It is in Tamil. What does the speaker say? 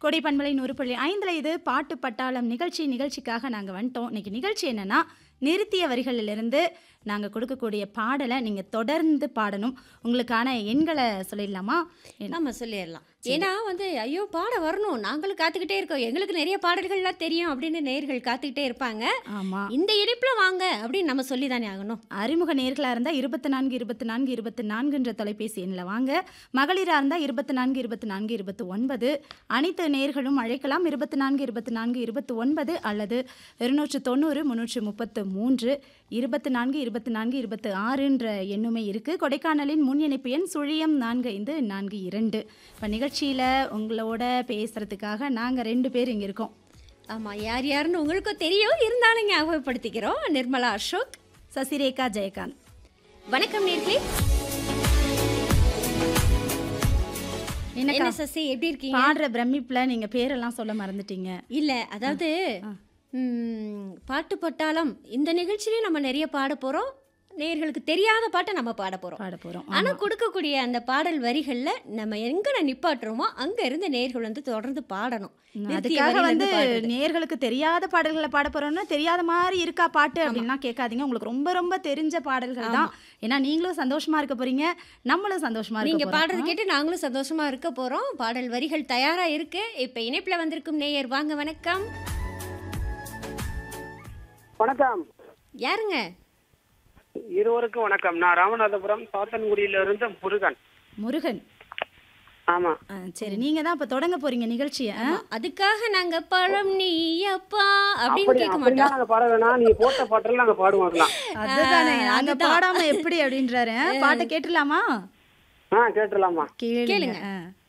கொடை பண்பலை நூறு புள்ளி ஐந்தில் இது பாட்டு பட்டாளம் நிகழ்ச்சி நிகழ்ச்சிக்காக நாங்கள் வந்துட்டோம் இன்னைக்கு நிகழ்ச்சி என்னன்னா நிறுத்திய வரிகளிலிருந்து நாங்கள் கொடுக்கக்கூடிய பாடலை நீங்கள் தொடர்ந்து பாடணும் உங்களுக்கான எண்களை சொல்லிடலாமா நம்ம சொல்லிடலாம் ஏன்னா வந்து ஐயோ பாட வரணும் நாங்களும் காத்துக்கிட்டே இருக்கோம் எங்களுக்கு நிறைய பாடல்கள்லாம் தெரியும் அப்படின்னு நேர்கள் காத்துக்கிட்டே இருப்பாங்க ஆமாம் இந்த இணைப்புல வாங்க அப்படின்னு நம்ம சொல்லி தானே ஆகணும் அறிமுக நேர்களாக இருந்தால் இருபத்தி நான்கு இருபத்தி நான்கு இருபத்தி நான்குன்ற தொலைபேசி எண்ணில் வாங்க மகளிராக இருந்தால் இருபத்தி நான்கு இருபத்தி நான்கு இருபத்தி ஒன்பது அனைத்து நேர்களும் அழைக்கலாம் இருபத்தி நான்கு இருபத்தி நான்கு இருபத்தி ஒன்பது அல்லது இருநூற்று தொண்ணூறு முந்நூற்று முப்பத்து மூன்று இருபத்தி நான்கு இருபத்தி நான்கு இருபத்தி ஆறுன்ற எண்ணுமே இருக்குது கொடைக்கானலின் முன் இணைப்பு எண் சுழியம் நான்கு ஐந்து நான்கு இரண்டு இப்போ நிகழ்ச்சியில் உங்களோட பேசுகிறதுக்காக நாங்கள் ரெண்டு பேர் இங்கே இருக்கோம் ஆமா யார் யாருன்னு உங்களுக்கும் தெரியும் இருந்தாலும் ஞாபகப்படுத்திக்கிறோம் நிர்மலா அசோக் சசிரேகா ஜெயகாந்த் வணக்கம் நேர்களே என்னக்கா என்ன சசி எப்படி இருக்கீங்க பாடுற பிரமிப்பில் நீங்கள் பேரெல்லாம் சொல்ல மறந்துட்டீங்க இல்ல அதாவது ஆ. ம், பாட்டு பட்டாளம் இந்த நிகழ்ச்சியிலையும் நம்ம நிறைய பாட போறோம் நேர்களுக்கு தெரியாத பாட்டை நம்ம பாட போறோம் பாட போகிறோம் ஆனா கொடுக்கக்கூடிய அந்த பாடல் வரிகள்ல நம்ம எங்க நிப்பாட்டுறோமோ அங்க இருந்து நேர்கள் வந்து தொடர்ந்து பாடணும் நிறுத்திய அதுக்காக வரியில வந்து இருந்து பாடுறது. நேர்களுக்கு தெரியாத பாடல்களை பாட போறோம்னா தெரியாத மாதிரி இருக்கா பாட்டு அப்படின்லாம் கேட்காதீங்க உங்களுக்கு ரொம்ப ரொம்ப தெரிஞ்ச பாடல்கள் தான் ஏன்னா நீங்களும் சந்தோஷமா இருக்க போறீங்க நம்மளும் சந்தோஷமா இருக்க நீங்க போறோம். பாடுறது கேட்டு நாங்களும் சந்தோஷமா இருக்க போறோம் பாடல் வரிகள் தயாரா இருக்கு இப்ப இணைப்புல வந்திருக்கும் நேயர் வாங்க வணக்கம் வணக்கம் யாருங்க இருவருக்கும் வணக்கம் நான் ராமநாதபுரம் சாத்தன்குடியில இருந்து முருகன் முருகன் ஆமா ஆ, சரி நீங்க தான் இப்ப தொடங்க போறீங்க நிகழ்ச்சியை ஆ? அதுக்காக நாங்க பழம் நீ அப்பா அப்படின்னு அப்படி கேட்க அப்படிலாம் மாட்டோம் நாங்க பாட வேணாம் நீங்க போட்ட பாட்டெல்லாம் நாங்க பாடுவோம் அதுதானே ஆ, நாங்க அதுதான். பாடாம எப்படி அப்படின்றாரு ஆ? பாட்டை கேட்டுலாமா ஆ கேட்டுடலாமா கேளுங்க கேளுங்க. ஆ.